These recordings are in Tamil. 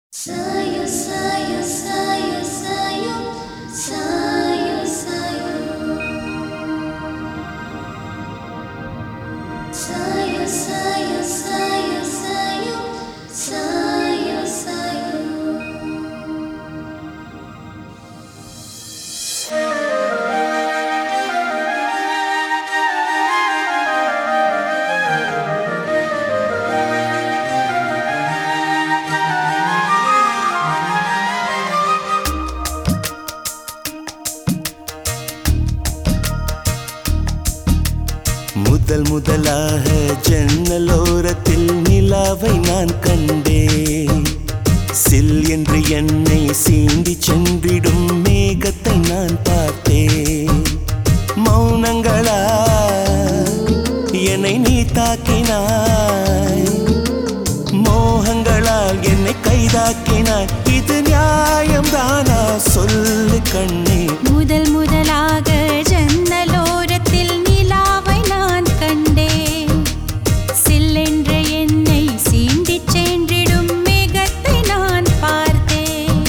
Sayo, sayo, sayo, sayo, sayo, sayo. Sayo, sayo, sayo, sayo, sayo, sayo. முதல் முதலாக ஜன்னலோரத்தில் நிலாவை நான் கண்டேன் சில் என்று என்னை சீண்டி சென்றிடும் மேகத்தை நான் பார்த்தேன் மௌனங்களா என்னை நீ தாக்கினாய் மோகங்களால் என்னை கைதாக்கினாய் இது நியாயம்தானா சொல்லு கண்ணே முதல் முதலாக ஜன்னலோரத்தில் நிலாவை நான் கண்டேன் சில்லென்ற என்னை சீண்டிச் சென்றிடும் மேகத்தை நான் பார்த்தேன்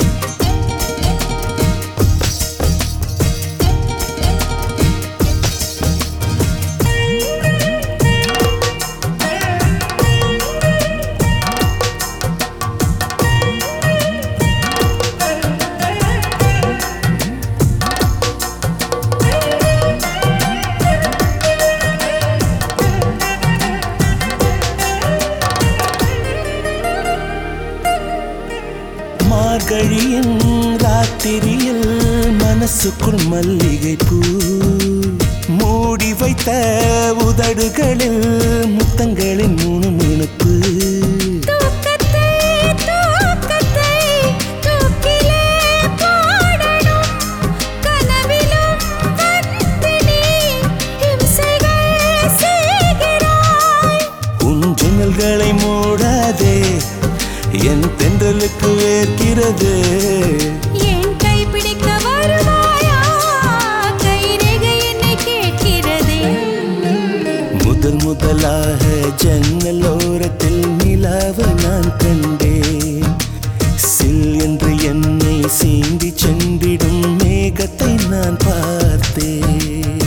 மார்கழியின் ராத்திரியில் மனசுக்குள் மல்லிகை பூ மூடி வைத்த உதடுகளில் முத்தங்களின் முணுமுணுப்பு தூக்கத்தை தூக்கத்தை தூக்கிலே போடணும் கனவிலும் வந்து நீ இம்சைகள் செய்கிறாய் உன் ஜன்னல்களை மூடாதே என் தென்றலுக்கு வேர்க்கிறது என் கை பிடிக்க வருவாயா கை ரேகை என்னை கேட்கிறதே முதல் முதலாக ஜன்னலோரத்தில் நிலாவை நான் கண்டேன் சில் என்று என்னை சீண்டி சென்றிடும் மேகத்தை நான் பார்த்தேன்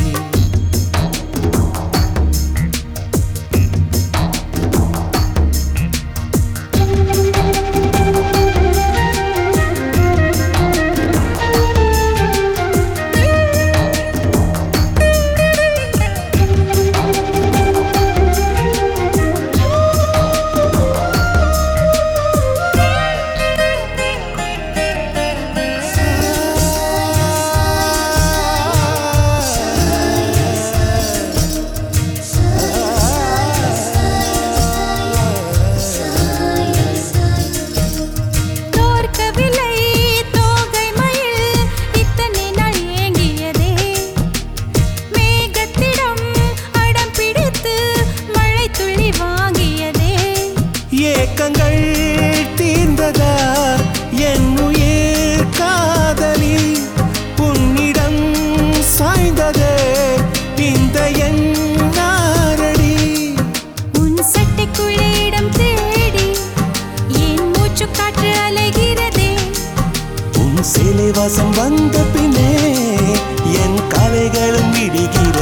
தோற்கவில்லை தோகை மயில் இத்தனை நாள் ஏங்கியதே மேகத்திடம் அடம் பிடித்து மழை துளி வாங்கியதே ஏக்கங்கள் தீர்ந்ததா என் உயிர் காதலி உன்னிடம் சாய்ந்ததே இந்த என் நாரடி உன் சட்டைக்குள்ளே இடம் தேடி என் மூச்சு காற்று அலைகிறதே உன் சேலை வாசம் வந்த பின்னே என் காலைகளும் விடுகிறது